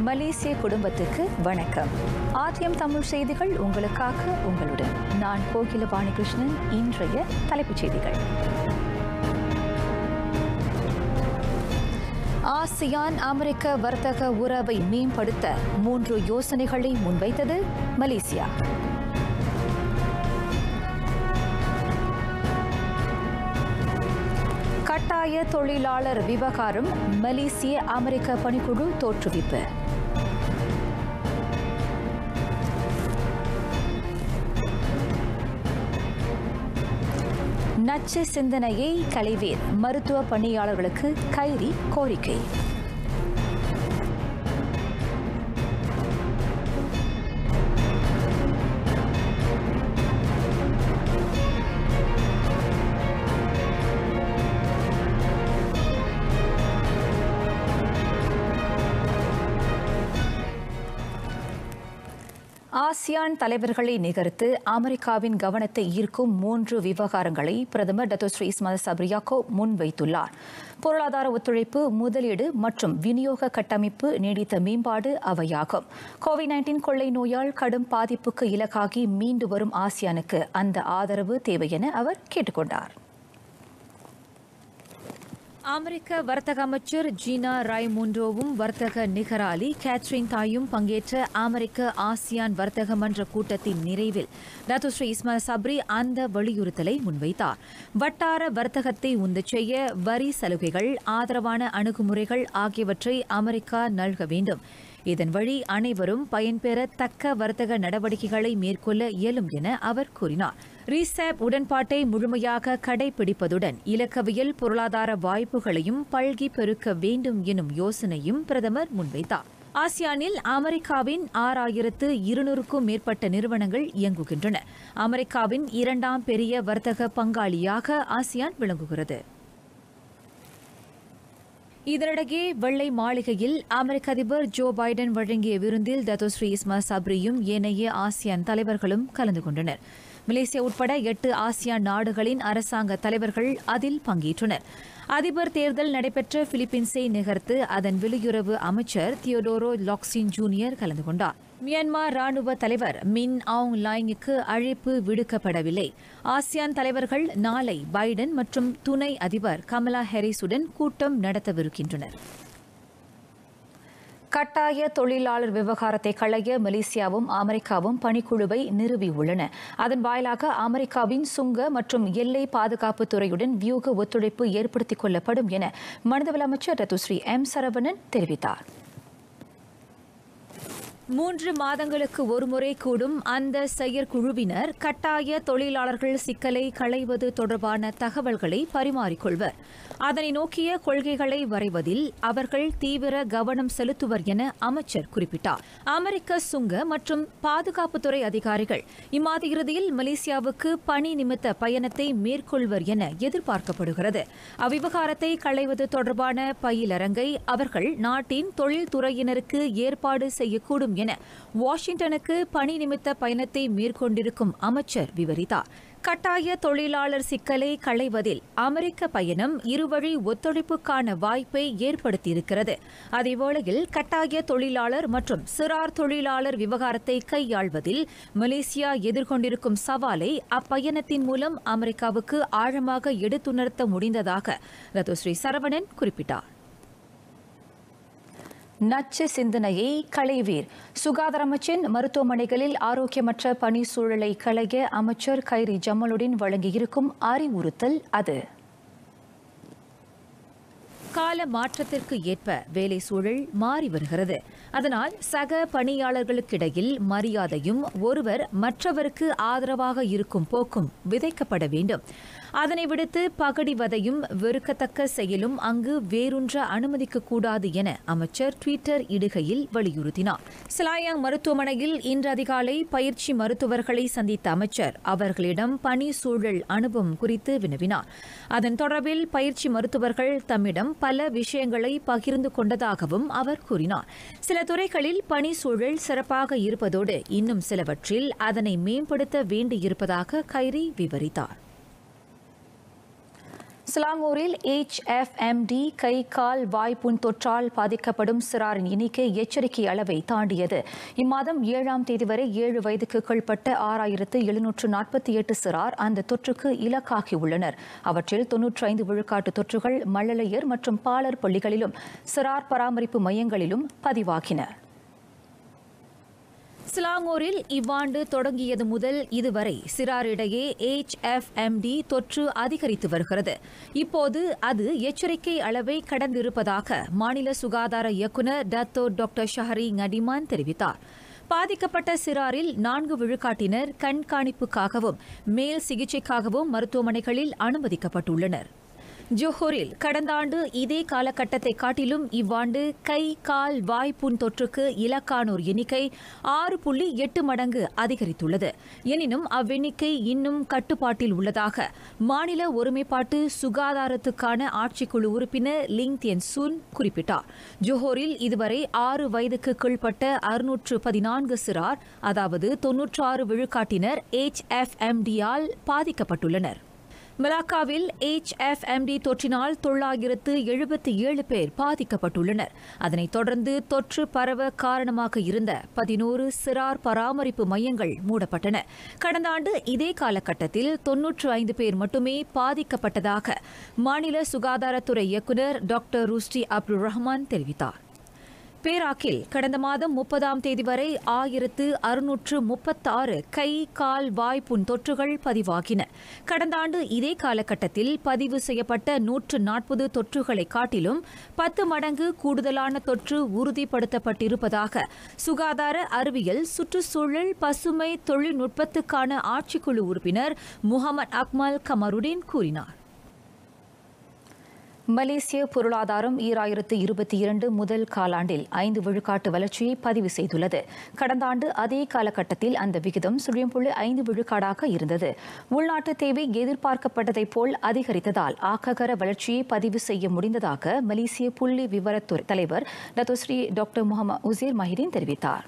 மலேசிய குடும்பத்துக்கு வணக்கம் ஆர்டிஎம் தமிழ் செய்திகள் உங்களுக்காக உங்களுடன் நான் கோகில பாணிகிருஷ்ணன் இன்றைய தலைப்புச் செய்திகள் ஆசியான் அமெரிக்க வர்த்தக உறவை மேம்படுத்த மூன்று யோசனைகளை முன்வைத்தது மலேசியா கட்டாய தொழிலாளர் விவகாரம் மலேசிய அமெரிக்க பணிக்குழு தோற்றுவிப்பு நச்சு சிந்தனையை களைவீர் மருத்துவ பணியாளர்களுக்கு கைரி கோரிக்கை ஆசியான் தலைவர்களை நிகர்த்து அமெரிக்காவின் கவனத்தை ஈர்க்கும் மூன்று விவகாரங்களை பிரதமர் டத்தோஸ்ரீ இஸ்மாயில் சப்ரியாக்கோ முன்வைத்துள்ளார் பொருளாதார ஒத்துழைப்பு முதலீடு மற்றும் விநியோக கட்டமைப்பு நீடித்த மேம்பாடு அவையாகும் கோவிட் நைன்டீன் கொள்ளை நோயால் கடும் பாதிப்புக்கு இலக்காகி மீண்டு வரும் ஆசியானுக்கு அந்த ஆதரவு தேவை என அவர் கேட்டுக்கொண்டார் அமெரிக்க வர்த்தக அமைச்சர் ஜீனா ராய்முண்டோவும் வர்த்தக நிகராலி கேத்ரின் தாயும் பங்கேற்ற அமெரிக்க ஆசியான் வர்த்தக மன்ற கூட்டத்தின் நிறைவில் ரத்துஸ்ரீ இஸ்மாயில் சப்ரி அந்த வலியுறுத்தலை முன்வைத்தார் வட்டார வர்த்தகத்தை உந்தச் செய்ய வரி சலுகைகள் ஆதரவான அணுகுமுறைகள் ஆகியவற்றை அமெரிக்கா நல்க வேண்டும் இதன் வழி அனைவரும் பயன்பெற தக்க வர்த்தக நடவடிக்கைகளை மேற்கொள்ள இயலும் என அவர் கூறினார் ரீசேப் உடன்பாட்டை முழுமையாக கடைபிடிப்பதுடன் இலக்கவியல் பொருளாதார வாய்ப்புகளையும் பல்கி பெருக்க வேண்டும் எனும் யோசனையும் பிரதமர் முன்வைத்தார் ஆசியானில் அமெரிக்காவின் ஆறாயிரத்து இருநூறுக்கும் மேற்பட்ட நிறுவனங்கள் இயங்குகின்றன அமெரிக்காவின் இரண்டாம் பெரிய வர்த்தக பங்காளியாக ஆசியான் விளங்குகிறது இதனிடையே வெள்ளை மாளிகையில் அமெரிக்க அதிபர் ஜோ பைடன் வழங்கிய விருந்தில் தத்தோஸ்ரீ இஸ்மா சப்ரியும் ஏனைய ஆசியான் தலைவர்களும் கலந்து கொண்டனர் மலேசியா உட்பட எட்டு ஆசியான் நாடுகளின் அரசாங்க தலைவர்கள் அதில் பங்கேற்றனர் அதிபர் தேர்தல் நடைபெற்ற பிலிப்பீன்ஸை நிகர்த்து அதன் வெளியுறவு அமைச்சர் தியோடோரோ லாக்சின் ஜூனியர் கலந்து கொண்டார் மியான்மர் ராணுவ தலைவர் மின் ஆங் லாய்ங்குக்கு அழைப்பு விடுக்கப்படவில்லை ஆசியான் தலைவர்கள் நாளை பைடன் மற்றும் துணை அதிபர் கமலா ஹாரிஸுடன் கூட்டம் நடத்தவிருக்கின்றனர் கட்டாய தொழிலாளர் விவகாரத்தை களைய மலேசியாவும் அமெரிக்காவும் பணிக்குழுவை நிறுவியுள்ளன அதன் வாயிலாக அமெரிக்காவின் சுங்க மற்றும் எல்லை பாதுகாப்பு துறையுடன் வியூக ஒத்துழைப்பு ஏற்படுத்திக் கொள்ளப்படும் என மனிதவள அமைச்சர் ரத்துஸ்ரீ எம் சரவணன் தெரிவித்தார் மூன்று மாதங்களுக்கு ஒருமுறை கூடும் அந்த செயற்குழுவினர் கட்டாய தொழிலாளர்கள் சிக்கலை களைவது தொடர்பான தகவல்களை பரிமாறிக்கொள்வர் அதனை நோக்கிய கொள்கைகளை வரைவதில் அவர்கள் தீவிர கவனம் செலுத்துவர் என அமைச்சர் குறிப்பிட்டார் அமெரிக்க சுங்க மற்றும் பாதுகாப்புத்துறை அதிகாரிகள் இம்மாத இறுதியில் மலேசியாவுக்கு பணி நிமித்த பயணத்தை மேற்கொள்வர் என எதிர்பார்க்கப்படுகிறது அவ்விவகாரத்தை களைவது தொடர்பான பயிலரங்கை அவர்கள் நாட்டின் தொழில்துறையினருக்கு ஏற்பாடு செய்யக்கூடும் என வாஷிங்டனுக்கு பணி நிமித்த பயணத்தை மேற்கொண்டிருக்கும் அமைச்சர் விவரித்தார் கட்டாய தொழிலாளர் சிக்கலை களைவதில் அமெரிக்க பயணம் இருவழி ஒத்துழைப்புக்கான வாய்ப்பை ஏற்படுத்தியிருக்கிறது அதேவேளையில் கட்டாய தொழிலாளர் மற்றும் சிறார் தொழிலாளர் விவகாரத்தை கையாள்வதில் மலேசியா எதிர்கொண்டிருக்கும் சவாலை அப்பயணத்தின் மூலம் அமெரிக்காவுக்கு ஆழமாக எடுத்துணர்த்த முடிந்ததாக ரத்துஸ்ரீ சரவணன் குறிப்பிட்டார் நச்சு சிந்தனையை களைவீர் சுகாதார அமைச்சின் மருத்துவமனைகளில் ஆரோக்கியமற்ற பணி சூழலை களைய அமைச்சர் கைரி ஜமலுடன் வழங்கியிருக்கும் அறிவுறுத்தல் அது கால மாற்றத்திற்கு ஏற்ப வேலை சூழல் மாறி வருகிறது அதனால் சக பணியாளர்களுக்கிடையில் மரியாதையும் ஒருவர் மற்றவருக்கு ஆதரவாக இருக்கும் போக்கும் விதைக்கப்பட வேண்டும் அதனை விடுத்து பகடிவதையும் வெறுக்கத்தக்க செயலும் அங்கு வேரூன்ற அனுமதிக்க கூடாது என அமைச்சர் ட்விட்டர் இடுகையில் வலியுறுத்தினார் சிலாயாங் மருத்துவமனையில் இன்று அதிகாலை பயிற்சி மருத்துவர்களை சந்தித்த அமைச்சர் அவர்களிடம் பணி சூழல் அனுபவம் குறித்து வினவினார் அதன் தொடர்பில் பயிற்சி மருத்துவர்கள் தம்மிடம் பல விஷயங்களை பகிர்ந்து கொண்டதாகவும் அவர் கூறினார் சில துறைகளில் பணி சூழல் சிறப்பாக இருப்பதோடு இன்னும் சிலவற்றில் அதனை மேம்படுத்த வேண்டியிருப்பதாக கைரி விவரித்தார் சிலாங்கூரில் HFMD கை கால் வாய்ப்புண் தொற்றால் பாதிக்கப்படும் சிறாரின் எண்ணிக்கை எச்சரிக்கை அளவை தாண்டியது இம்மாதம் ஏழாம் தேதி வரை ஏழு வயதுக்கு கீழ்ப்பட்ட ஆறாயிரத்து எழுநூற்று நாற்பத்தி எட்டு சிறார் அந்த தொற்றுக்கு இலக்காகியுள்ளனர் அவற்றில் தொன்னூற்றி ஐந்து விழுக்காட்டு தொற்றுகள் மழலையர் மற்றும் பாலர் பள்ளிகளிலும் சிறார் பராமரிப்பு மையங்களிலும் பதிவாகின சிலாங்கூரில் இவ்வாண்டு தொடங்கியது முதல் இதுவரை சிறாரிடையே HFMD தொற்று அதிகரித்து வருகிறது இப்போது அது எச்சரிக்கை அளவை கடந்திருப்பதாக மாநில சுகாதார இயக்குநர் டத்தோ டாக்டர் ஷஹரி ngadiman தெரிவித்தார் பாதிக்கப்பட்ட சிறாரில் நான்கு விழுக்காட்டினர் கண்காணிப்புக்காகவும் மேல் சிகிச்சைக்காகவும் மருத்துவமனைகளில் அனுமதிக்கப்பட்டுள்ளனர் ஜோஹூரில் கடந்த ஆண்டு இதே காலகட்டத்தை காட்டிலும் இவ்வாண்டு கை கால் வாய்ப்புண் தொற்றுக்கு இலக்கானோர் எண்ணிக்கை ஆறு புள்ளி எட்டு மடங்கு அதிகரித்துள்ளது எனினும் அவ்வெண்ணிக்கை இன்னும் கட்டுப்பாட்டில் உள்ளதாக மாநில ஒருமைப்பாட்டு சுகாதாரத்துக்கான ஆட்சிக்குழு உறுப்பினர் லிங் தியன் சுன் குறிப்பிட்டார் ஜோஹோரில் இதுவரை ஆறு வயதுக்கு கீழ்ப்பட்ட அறுநூற்று பதினான்கு சிறார் அதாவது தொன்னூற்றாறு விழுக்காட்டினர் HFMD-யால் பாதிக்கப்பட்டுள்ளனர் மலாக்காவில் HFMD தொற்றினால் தொள்ளாயிரத்து எழுபத்தி ஏழு பேர் பாதிக்கப்பட்டுள்ளனர் அதனைத் தொடர்ந்து தொற்று பரவ காரணமாக இருந்த பதினோரு சிறார் பராமரிப்பு மையங்கள் மூடப்பட்டன கடந்த ஆண்டு இதே காலகட்டத்தில் தொன்னூற்று ஐந்து பேர் மட்டுமே பாதிக்கப்பட்டதாக மாநில சுகாதாரத்துறை இயக்குநர் டாக்டர் ருஸ்டி அப்துல் ரஹ்மான் தெரிவித்தார் பேராக்கில் கடந்த மாதம் முப்பதாம் தேதி வரை ஆயிரத்து அறுநூற்று முப்பத்தாறு கை கால் வாய்ப்புண் தொற்றுகள் பதிவாகின கடந்த ஆண்டு இதே காலகட்டத்தில் பதிவு செய்யப்பட்ட நூற்று நாற்பது தொற்றுகளை காட்டிலும் பத்து மடங்கு கூடுதலான தொற்று உறுதிப்படுத்தப்பட்டிருப்பதாக சுகாதார அறிவியல் சுற்றுச்சூழல் பசுமை தொழில்நுட்பத்துக்கான ஆட்சிக்குழு உறுப்பினர் முகமது அக்மல் கமருடீன் கூறினார் மலேசிய பொருளாதாரம் ஈராயிரத்து இருபத்தி இரண்டு முதல் காலாண்டில் ஐந்து விழுக்காட்டு வளர்ச்சியை பதிவு செய்துள்ளது கடந்த ஆண்டு அதே காலகட்டத்தில் அந்த விகிதம் சுழியம் புள்ளி ஐந்து விழுக்காடாக இருந்தது உள்நாட்டு தேவை எதிர்பார்க்கப்பட்டதைப் போல் அதிகரித்ததால் ஆக்ககர வளர்ச்சியை பதிவு செய்ய முடிந்ததாக மலேசிய புள்ளி விவரத்துறை தலைவர் Datuk Seri doctor Mohamad Uzir Mahidin தெரிவித்தார்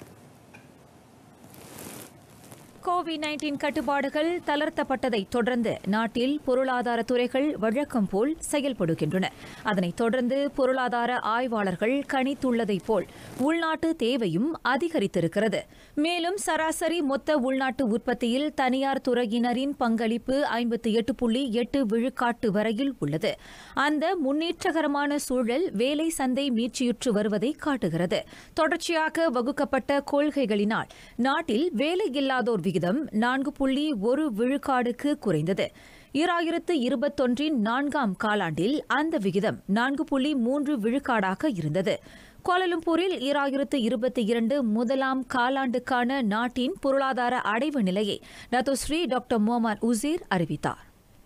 கோவிட் நைன்டீன் கட்டுப்பாடுகள் தளர்த்தப்பட்டதை தொடர்ந்து நாட்டில் பொருளாதார துறைகள் வழக்கம் போல் செயல்படுகின்றன அதனைத் தொடர்ந்து பொருளாதார ஆய்வாளர்கள் கணித்துள்ளதைப் போல் உள்நாட்டு தேவையும் அதிகரித்திருக்கிறது மேலும் சராசரி மொத்த உள்நாட்டு உற்பத்தியில் தனியார் துறையினரின் பங்களிப்பு ஐம்பத்தி எட்டு புள்ளி எட்டு விழுக்காட்டு வரையில் உள்ளது அந்த முன்னேற்றகரமான சூழல் வேலை சந்தை மீட்சியுற்று வருவதை காட்டுகிறது தொடர்ச்சியாக வகுக்கப்பட்ட கொள்கைகளினால் நாட்டில் வேலையில்லாதோர் விகிதம் நான்கு புள்ளி ஒரு விழுக்காடுக்கு குறைந்தது ஈராயிரத்து இருபத்தொன்றின் நான்காம் காலாண்டில் அந்த விகிதம் நான்கு புள்ளி மூன்று விழுக்காடாக இருந்தது கோலலம்பூரில் ஈராயிரத்து இருபத்தி இரண்டு முதலாம் காலாண்டுக்கான நாட்டின் பொருளாதார அடைவு நிலையை டத்தோஸ்ரீ டாக்டர் முகமது உசீர் அறிவித்தார்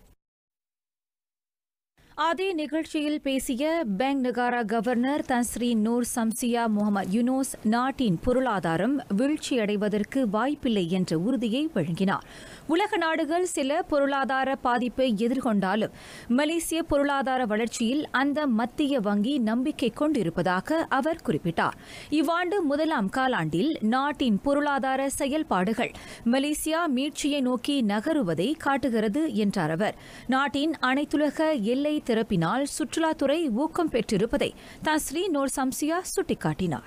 அதே நிகழ்ச்சியில் பேசிய bank Negara governor Tan Sri Nor Shamsiah Mohamad Yunus நாட்டின் பொருளாதாரம் வீழ்ச்சியடைவதற்கு வாய்ப்பில்லை என்ற உறுதியை வழங்கினார் உலக நாடுகள் சில பொருளாதார பாதிப்பை எதிர்கொண்டாலும் மலேசிய பொருளாதார வளர்ச்சியில் அந்த மத்திய வங்கி நம்பிக்கை கொண்டிருப்பதாக அவர் குறிப்பிட்டார் இவ்வாண்டு முதலாம் காலாண்டில் நாட்டின் பொருளாதார செயல்பாடுகள் மலேசியா மீட்சியை நோக்கி நகருவதை காட்டுகிறது என்றார் அவர் நாட்டின் அனைத்துலக எல்லை திறப்பினால் சுற்றுலாத்துறை ஊக்கம் பெற்றிருப்பதை தஸ்ரீ நோர் சம்சியா சுட்டிக்காட்டினார்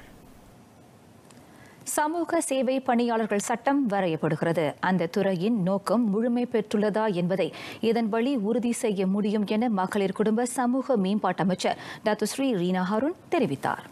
சமூக சேவை பணியாளர்கள் சட்டம் வரையப்படுகிறது அந்த துறையின் நோக்கம் முழுமை பெற்றுள்ளதா என்பதை இதன் வழி உறுதி செய்ய முடியும் என மகளிர் குடும்ப சமூக மேம்பாட்டு அமைச்சர் டாக்டர் ஸ்ரீ ரீனா ஹருண் தெரிவித்தார்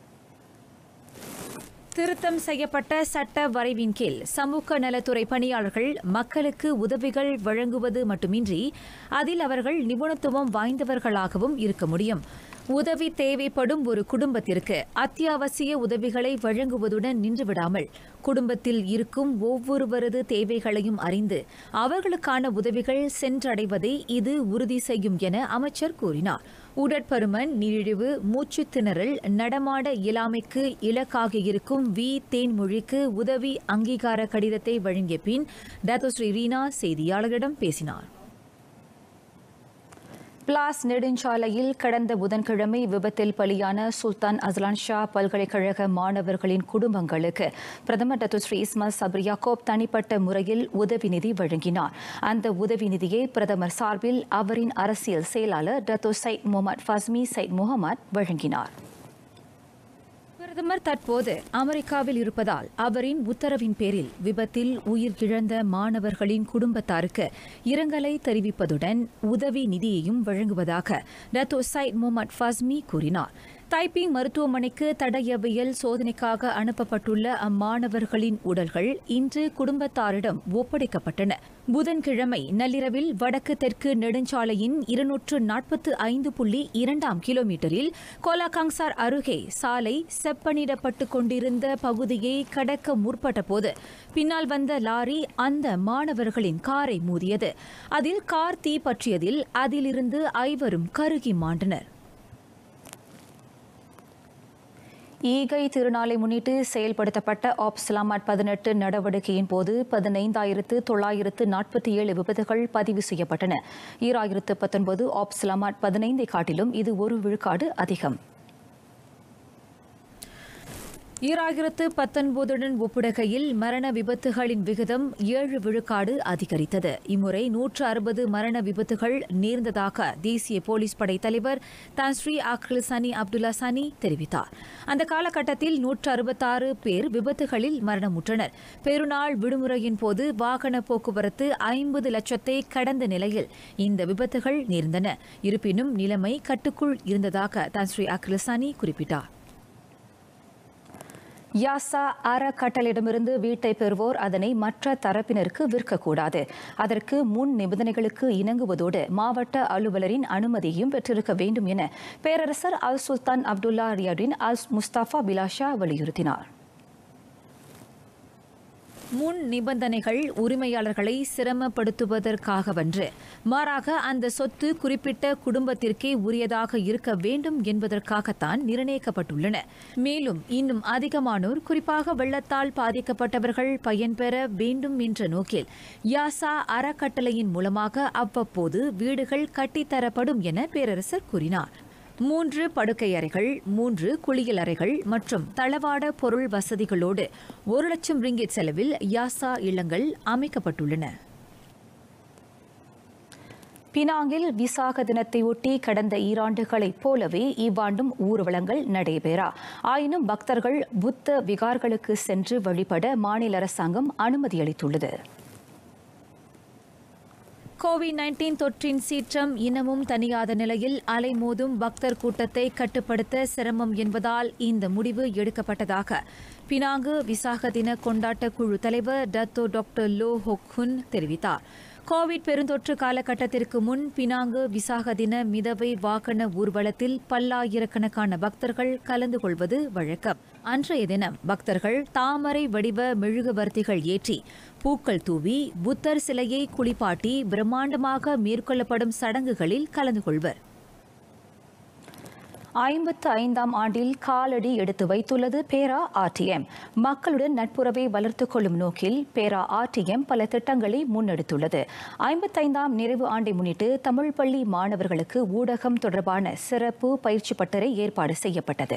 திருத்தம் செய்யப்பட்ட சட்ட வரைவின் கீழ் சமூக நலத்துறை பணியாளர்கள் மக்களுக்கு உதவிகள் வழங்குவது மட்டுமின்றி அதில் அவர்கள் நிபுணத்துவம் வாய்ந்தவர்களாகவும் இருக்க முடியும் உதவி தேவைப்படும் ஒரு குடும்பத்திற்கு அத்தியாவசிய உதவிகளை வழங்குவதுடன் நின்றுவிடாமல் குடும்பத்தில் இருக்கும் ஒவ்வொருவரது தேவைகளையும் அறிந்து அவர்களுக்கான உதவிகள் சென்றடைவதை இது உறுதி செய்யும் என அமைச்சர் கூறினார் உடற்பருமன் நீரிழிவு மூச்சுத் திணறல் நடமாட இயலாமைக்கு இலக்காக இருக்கும் வி தேன்மொழிக்கு உதவி அங்கீகார கடிதத்தை வழங்கிய பின் டாக்டர் ஸ்ரீ ரீனா செய்தியாளர்களிடம் பேசினார் பிளாஸ் நெடுஞ்சாலையில் கடந்த புதன்கிழமை விபத்தில் பலியான சுல்தான் அஸ்லான் ஷா பல்கலைக்கழக மாணவர்களின் குடும்பங்களுக்கு பிரதமர் Datuk Seri Ismail Sabri Yaakob தனிப்பட்ட முறையில் உதவி நிதி வழங்கினார் அந்த உதவி நிதியை பிரதமர் சார்பில் அவரின் அரசியல் செயலாளர் Datuk Syed Mohamad Fasmi Syed Mohamad வழங்கினார் பிரதமர் தற்போது அமெரிக்காவில் இருப்பதால் அவரின் உத்தரவின் பேரில் விபத்தில் உயிர் இழந்த மாணவர்களின் குடும்பத்தாருக்கு இரங்கலை தெரிவிப்பதுடன் உதவி நிதியையும் வழங்குவதாக டத்தோ சைட் முகமது ஃபஸ்மி கூறினார் தைப்பிங் மருத்துவமனைக்கு தடயவியல் சோதனைக்காக அனுப்பப்பட்டுள்ள அம்மாணவர்களின் உடல்கள் இன்று குடும்பத்தாரிடம் ஒப்படைக்கப்பட்டன புதன்கிழமை நள்ளிரவில் வடக்கு தெற்கு நெடுஞ்சாலையின் இருநூற்று நாற்பத்து ஐந்து புள்ளி இரண்டாம் கிலோமீட்டரில் கோலாகாங்சார் அருகே சாலை செப்பனிடப்பட்டு கொண்டிருந்த பகுதியை கடக்க முற்பட்ட போது பின்னால் வந்த லாரி அந்த மாணவர்களின் காரை மோதியது அதில் கார் தீ பற்றியதில் அதிலிருந்து ஐவரும் கருகி மாண்டனர் ஈகை திருநாளை முன்னிட்டு செயல்படுத்தப்பட்ட ஆப் சலாமாட் பதினெட்டு நடவடிக்கையின் போது பதினைந்தாயிரத்து தொள்ளாயிரத்து நாற்பத்தி ஏழு விபத்துகள் பதிவு செய்யப்பட்டன ஈராயிரத்து பத்தொன்பது ஆப் சலாமாட் பதினைந்தை காட்டிலும் இது ஒரு விழுக்காடு அதிகம் ஈராயிரத்து பத்தொன்பதுடன் ஒப்பிடுகையில் மரண விபத்துகளின் விகிதம் ஏழு விழுக்காடு அதிகரித்தது இம்முறை நூற்று அறுபது மரண விபத்துகள் நேர்ந்ததாக தேசிய போலீஸ் படை தலைவர் தான்ஸ்ரீ அக்ரில் சனி அப்துல்லா சனி தெரிவித்தார் அந்த காலகட்டத்தில் நூற்று அறுபத்தாறு பேர் விபத்துகளில் மரணமுற்றனர் பெருநாள் விடுமுறையின் போது வாகன போக்குவரத்து ஐம்பது லட்சத்தை கடந்த நிலையில் இந்த விபத்துகள் நேர்ந்தன இருப்பினும் நிலைமை கட்டுக்குள் இருந்ததாக தான்ஸ்ரீ அக்ரில் சனி குறிப்பிட்டார் யாசா அறக்கட்டளிடமிருந்து வீட்டை பெறுவோர் அதனை மற்ற தரப்பினருக்கு விற்கக்கூடாது அதற்கு முன் நிபந்தனைகளுக்கு இணங்குவதோடு மாவட்ட அலுவலரின் அனுமதியையும் பெற்றிருக்க வேண்டும் என பேரரசர் அல் சுல்தான் அப்துல்லா ரியாடின் அல் முஸ்தாஃபா பிலாஷா வலியுறுத்தினார் முன் நிபந்தனைகள் உரிமையாளர்களை சிரமப்படுத்துவதற்காகவன்று மாறாக அந்த சொத்து குறிப்பிட்ட குடும்பத்திற்கே உரியதாக இருக்க வேண்டும் என்பதற்காகத்தான் நிர்ணயிக்கப்பட்டுள்ளன மேலும் இன்னும் அதிகமானோர் குறிப்பாக வெள்ளத்தால் பாதிக்கப்பட்டவர்கள் பயன்பெற வேண்டும் என்ற நோக்கில் யாசா அறக்கட்டளையின் மூலமாக அவ்வப்போது வீடுகள் கட்டித்தரப்படும் என பேரரசர் கூறினார் மூன்று படுக்கை அறைகள் மூன்று குளியல் அறைகள் மற்றும் தளவாட பொருள் வசதிகளோடு ஒரு லட்சம் ரிங்கிட் செலவில் யாசா இல்லங்கள் அமைக்கப்பட்டுள்ளன பினாங்கில் விசாக தினத்தையொட்டி கடந்த ஈராண்டுகளைப் போலவே இவ்வாண்டும் ஊர்வலங்கள் நடைபெறா ஆயினும் பக்தர்கள் புத்த விகார்களுக்கு சென்று வழிபட மாநில அரசாங்கம் அனுமதி அளித்துள்ளது கோவிட் நைன்டீன் தொற்றின் சீற்றம் இன்னமும் தணியாத நிலையில் அலைமோதும் பக்தர் கூட்டத்தை கட்டுப்படுத்த சிரமம் என்பதால் இந்த முடிவு எடுக்கப்பட்டதாக பினாங்கு விசாக தின கொண்டாட்ட குழு தலைவர் டத்தோ டாக்டர் லோ ஹொக்குன் தெரிவித்தார் கோவிட் பெருந்தொற்று காலகட்டத்திற்கு முன் பினாங்கு விசாக தின மிதவை வாகன ஊர்வலத்தில் பல்லாயிரக்கணக்கான பக்தர்கள் கலந்து கொள்வது வழக்கம் அன்றைய தினம் பக்தர்கள் தாமரை வடிவ மெழுகுவர்த்திகள் ஏற்றி பூக்கள் தூவி புத்தர் சிலையை குளிப்பாட்டி பிரம்மாண்டமாக மேற்கொள்ளப்படும் சடங்குகளில் கலந்து கொள்வர் ஐம்பத்து ஐந்தாம் ஆண்டில் காலடி எடுத்து வைத்துள்ளது பேரா ஆர்டிஎம் மக்களுடன் நட்புறவை வளர்த்துக் கொள்ளும் நோக்கில் பேரா ஆர்டிஎம் பல திட்டங்களை முன்னெடுத்துள்ளது ஐம்பத்தைந்தாம் நிறைவு ஆண்டை முன்னிட்டு தமிழ் பள்ளி மாணவர்களுக்கு ஊடகம் தொடர்பான சிறப்பு பயிற்சி பட்டறை ஏற்பாடு செய்யப்பட்டது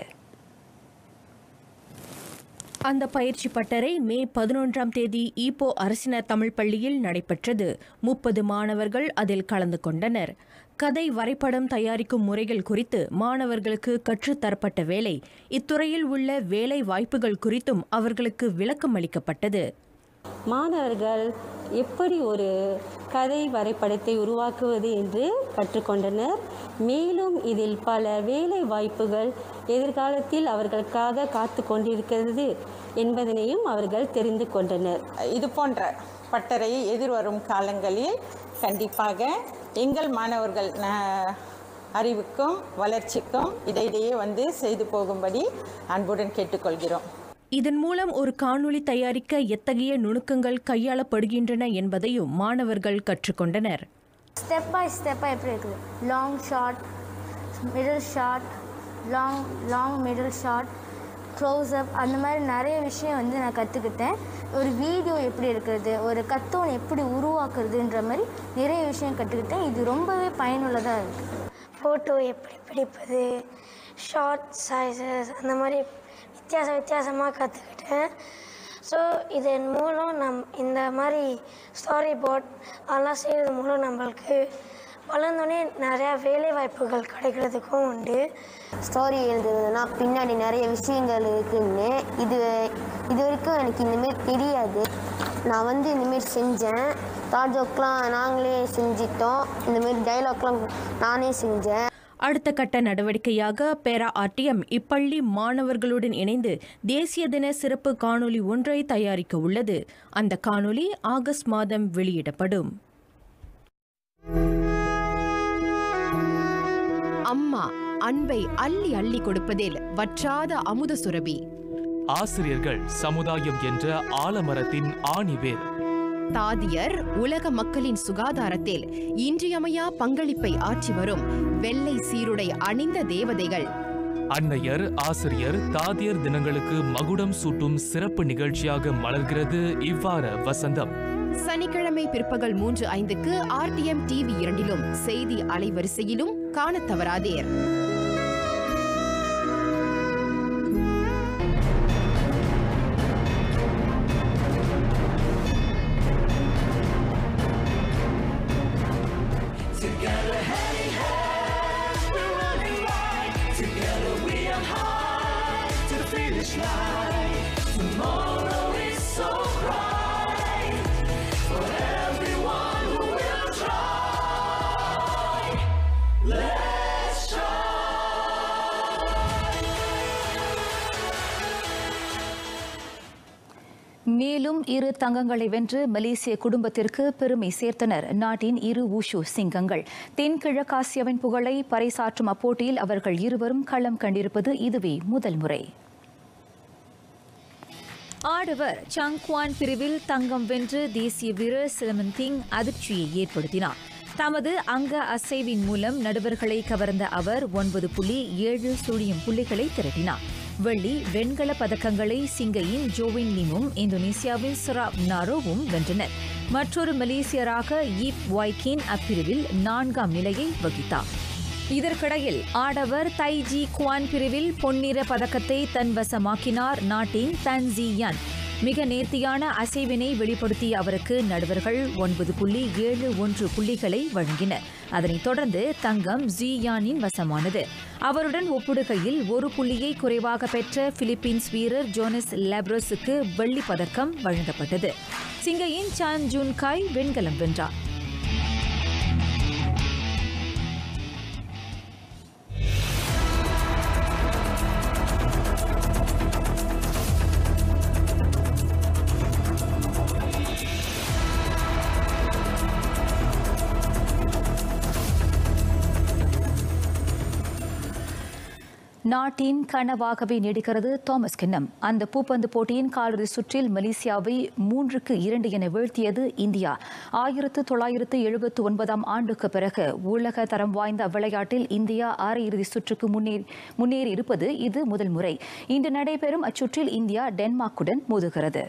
அந்த பயிற்சி பட்டறை மே பதினொன்றாம் தேதி ஈப்போ அரசினர் தமிழ் பள்ளியில் நடைபெற்றது முப்பது மாணவர்கள் அதில் கலந்து கொண்டனர் கதை வரைபடம் தயாரிக்கும் முறைகள் குறித்து மாணவர்களுக்கு கற்றுத்தரப்பட்ட வேளை இத்துறையில் உள்ள வேலை வாய்ப்புகள் குறித்தும் அவர்களுக்கு விளக்கம் அளிக்கப்பட்டது மாணவர்கள் எப்படி ஒரு கதை வரைபடத்தை உருவாக்குவது என்று கற்றுக்கொண்டனர் மேலும் இதில் பல வேலை வாய்ப்புகள் எதிர்காலத்தில் அவர்களுக்காக காத்து கொண்டிருக்கிறது என்பதனையும் அவர்கள் தெரிந்து கொண்டனர் இது போன்ற பட்டறையை எதிர்வரும் காலங்களில் கண்டிப்பாக எங்கள் மாணவர்கள் ந- அறிவுக்கும் வளர்ச்சிக்கும் இடையிடையே வந்து செய்து போகும்படி அன்புடன் கேட்டுக்கொள்கிறோம் இதன் மூலம் ஒரு காணொளி தயாரிக்க எத்தகைய நுணுக்கங்கள் கையாளப்படுகின்றன என்பதையும் மாணவர்கள் கற்றுக்கொண்டனர் ஸ்டெப் பை ஸ்டெப்பாக எப்படி இருக்குது long shot middle shot long long middle shot close up அந்த மாதிரி நிறைய விஷயம் வந்து நான் கற்றுக்கிட்டேன் ஒரு வீடியோ எப்படி எடுக்கிறது ஒரு கத்தோன் எப்படி உருவாக்குறதுன்ற மாதிரி நிறைய விஷயம் கற்றுக்கிட்டேன் இது ரொம்பவே பயனுள்ளதாக இருக்குது ஃபோட்டோ எப்படி பிடிப்பது ஷார்ட் சைஸஸ் அந்த மாதிரி வித்தியாச வித்தியாசமாக கற்றுக்கிட்டேன் ஸோ இதன் மூலம் நம் இந்த மாதிரி ஸ்டாரி போர்ட் அதெல்லாம் செய்கிறது மூலம் நம்மளுக்கு வளர்ந்தோடனே நிறையா வேலை வாய்ப்புகள் கிடைக்கிறதுக்கும் உண்டு ஸ்டோரி எழுதுறதுனா பின்னாடி நிறைய விஷயங்கள் இருக்குன்னு இது இது வரைக்கும் எனக்கு இந்தமாரி தெரியாது நான் வந்து இந்தமாரி செஞ்சேன் தாட் ஜோக்லாம் நாங்களே செஞ்சிட்டோம் இந்தமாரி டைலாக்லாம் நானே செஞ்சேன் அடுத்த கட்ட நடவடிக்கையாக பேரா ஆர்டிஎம் இப்பள்ளி மாணவர்களுடன் இணைந்து தேசிய தின சிறப்பு காணொளி ஒன்றை தயாரிக்க உள்ளது அந்த காணொளி ஆகஸ்ட் மாதம் வெளியிடப்படும் அம்மா அன்பை அள்ளி அள்ளி கொடுப்பதில் வற்றாத அமுத சுரபி ஆசிரியர்கள் சமுதாயம் என்ற ஆலமரத்தின் ஆணிவேர் தாதியர் உலக மக்களின் சுகாதாரத்தில் இன்றியமையா பங்களிப்பை ஆற்றி வரும் வெள்ளை சீருடை அணிந்த தேவதைகள் அன்னையர் ஆசிரியர் தாதியர் தினங்களுக்கு மகுடம் சூட்டும் சிறப்பு நிகழ்ச்சியாக மலர்கிறது இவ்வார வசந்தம் சனிக்கிழமை பிற்பகல் மூன்று ஐந்துக்கு ஆர்டிஎம் டிவி இரண்டிலும் செய்தி அலைவரிசையிலும் காணத் தவறாதீர் மேலும் இரு தங்கங்களை வென்று மலேசிய குடும்பத்திற்கு பெருமை சேர்த்தனர் நாட்டின் இரு ஊஷு சிங்கங்கள் தென்கிழக்காசியாவின் புகழை பறைசாற்றும் அப்போட்டியில் அவர்கள் இருவரும் களம் கண்டிருப்பது இதுவே முதல் முறை ஆடவர் சங்க்வான் பிரிவில் தங்கம் வென்று தேசிய வீரர் சிலமன் திங் அதிர்ச்சியை ஏற்படுத்தினார் தமது அங்க அசைவின் மூலம் நடுவர்களை கவர்ந்த அவர் ஒன்பது புள்ளி ஏழு சுழியம் புள்ளிகளை திரட்டினார் வெள்ளி வெண்கல பதக்கங்களை சிங்கையின் ஜோவின் லிமும் இந்தோனேசியாவின் சுராப் நாரோவும் வென்றனர் மற்றொரு மலேசியராக ஈப் வாய்கின் அப்பிரிவில் நான்காம் நிலையை வகித்தார் இதற்கிடையில் ஆடவர் தைஜி குவான் பிரிவில் பொன்னிற பதக்கத்தை தன்வசமாக்கினார் நாட்டின் தன்ஜியான் மிக நேர்த்தியான அசைவினை வெளிப்படுத்திய அவருக்கு நடுவர்கள் ஒன்பது புள்ளி ஏழு ஒன்று புள்ளிகளை வழங்கினர் அதனைத் தொடர்ந்து தங்கம் ஜியானின் வசமானது அவருடன் ஒப்பிடுகையில் ஒரு புள்ளியை குறைவாக பெற்ற பிலிப்பீன்ஸ் வீரர் ஜோனஸ் லேப்ரோஸுக்கு வெள்ளிப் பதக்கம் வழங்கப்பட்டது சிங்கையின் சான் ஜூன் காய் வெண்கலம் வென்றார் நாட்டின் கனவாகவே நீடிக்கிறது தாமஸ் கிண்ணம் அந்த பூப்பந்து போட்டியின் காலிறுதி சுற்றில் மலேசியாவை மூன்றுக்கு இரண்டு என வீழ்த்தியது இந்தியா ஆயிரத்து தொள்ளாயிரத்து எழுபத்து ஒன்பதாம் ஆண்டுக்கு பிறகு உலக தரம் வாய்ந்த விளையாட்டில் இந்தியா அரையிறுதி சுற்றுக்கு முன்னேறி முன்னேறி இருப்பது இது முதல் முறை இன்று நடைபெறும் அச்சுற்றில் இந்தியா டென்மார்க்குடன் மோதுகிறது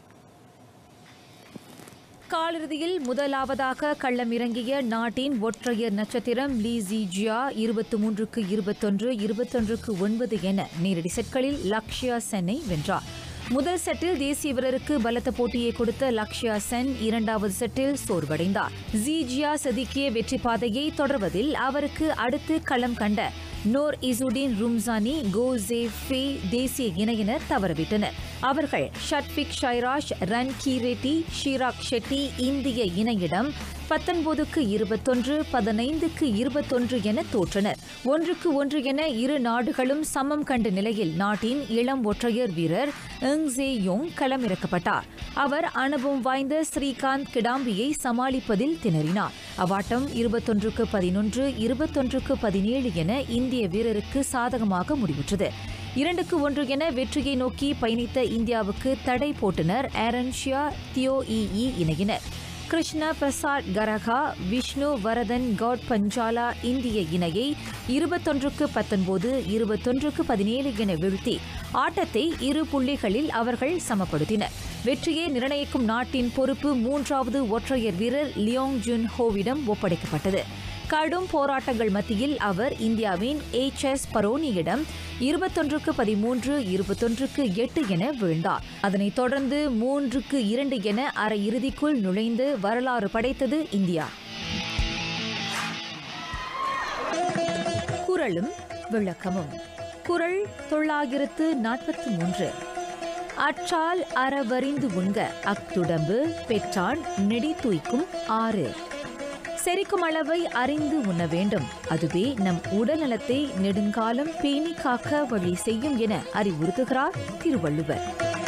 காலிறுதியில் முதலாவதாக களம் இறங்கிய நாட்டின் ஒற்றையர் நட்சத்திரம் லீ ஜியா இருபத்தி மூன்றுக்கு இருபத்தொன்று இருபத்தொன்றுக்கு ஒன்பது என நேரடி செட்களில் லக்ஷ்யா சென்னை வென்றார் முதல் செட்டில் தேசிய வீரருக்கு பலத்த போட்டியை கொடுத்த லக்ஷ்யா சென் இரண்டாவது செட்டில் சோர்வடைந்தார் ஜீஜியா செதுக்கிய வெற்றி பாதையை தொடர்வதில் அவருக்கு அடுத்து களம் கண்ட நோர் இசுடின் ரும்சானி கோ ஜேஃபே தேசிய இணையினர் தவறவிட்டனர் அவர்கள் ஷட்பிக் ஷைராஷ் ரன்கி ரெட்டி ஷிராக் ஷெட்டி இந்திய இணையிடம் பத்தொன்பதுக்கு இருபத்தொன்று பதினைந்துக்கு இருபத்தொன்று என தோற்றனர் ஒன்றுக்கு ஒன்று என இரு நாடுகளும் சமம் கண்ட நிலையில் நாட்டின் இளம் ஒற்றையர் வீரர் எங் ஜே யோங் களமிறக்கப்பட்டார் அவர் அனுபவம் வாய்ந்த ஸ்ரீகாந்த் கிடாம்பியை சமாளிப்பதில் திணறினார் அவ்வாட்டம் இருபத்தொன்றுக்கு பதினொன்று இருபத்தொன்றுக்கு பதினேழு என இந்திய வீரருக்கு சாதகமாக முடிவுற்றது இரண்டுக்கு ஒன்று என வெற்றியை நோக்கி பயணித்த இந்தியாவுக்கு தடை போட்டனர் ஆரன்ஷியா தியோ இ இணையினர் கிருஷ்ண பிரசாத் கரகா விஷ்ணு வரதன் கவுட் பஞ்சாலா இந்திய இணையை இருபத்தொன்றுக்கு பத்தொன்பது இருபத்தொன்றுக்கு பதினேழு என வீழ்த்தி ஆட்டத்தை இரு புள்ளிகளில் அவர்கள் சமப்படுத்தினர் வெற்றியை நிர்ணயிக்கும் நாட்டின் பொறுப்பு மூன்றாவது ஒற்றையர் வீரர் லியோங் ஜுன் ஹோவிடம் ஒப்படைக்கப்பட்டது கடும் போராட்டங்கள் மத்தியில் அவர் இந்தியாவின் எச் எஸ் பரோனியிடம் இருபத்தொன்றுக்கு பதிமூன்று இருபத்தொன்றுக்கு எட்டு என வீழ்ந்தார் அதனைத் தொடர்ந்து மூன்றுக்கு இரண்டு என அரையிறுதிக்குள் நுழைந்து வரலாறு படைத்தது இந்தியா குரலும் விளக்கமும் குரல் தொள்ளாயிரத்து நாற்பத்தி மூன்று அற்றால் அறவறிந்து உண்க அக்துடம்பு பெற்றான் நெடி தூய்க்கும் ஆறு செரிக்கும் அளவை அறிந்து உண்ண வேண்டும் அதுவே நம் உடல்நலத்தை நெடுங்காலம் பேணி காக்க வழி செய்யும் என அறிவுறுத்துகிறார் திருவள்ளுவர்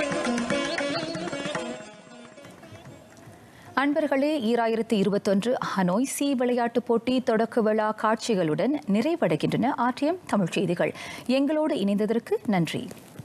அன்பர்களே ஈராயிரத்து இருபத்தொன்று ஹனோய் சி விளையாட்டுப் போட்டி தொடக்க விழா காட்சிகளுடன் நிறைவடைகின்றன ஆர்டிஎம் தமிழ் செய்திகள் எங்களோடு இணைந்ததற்கு நன்றி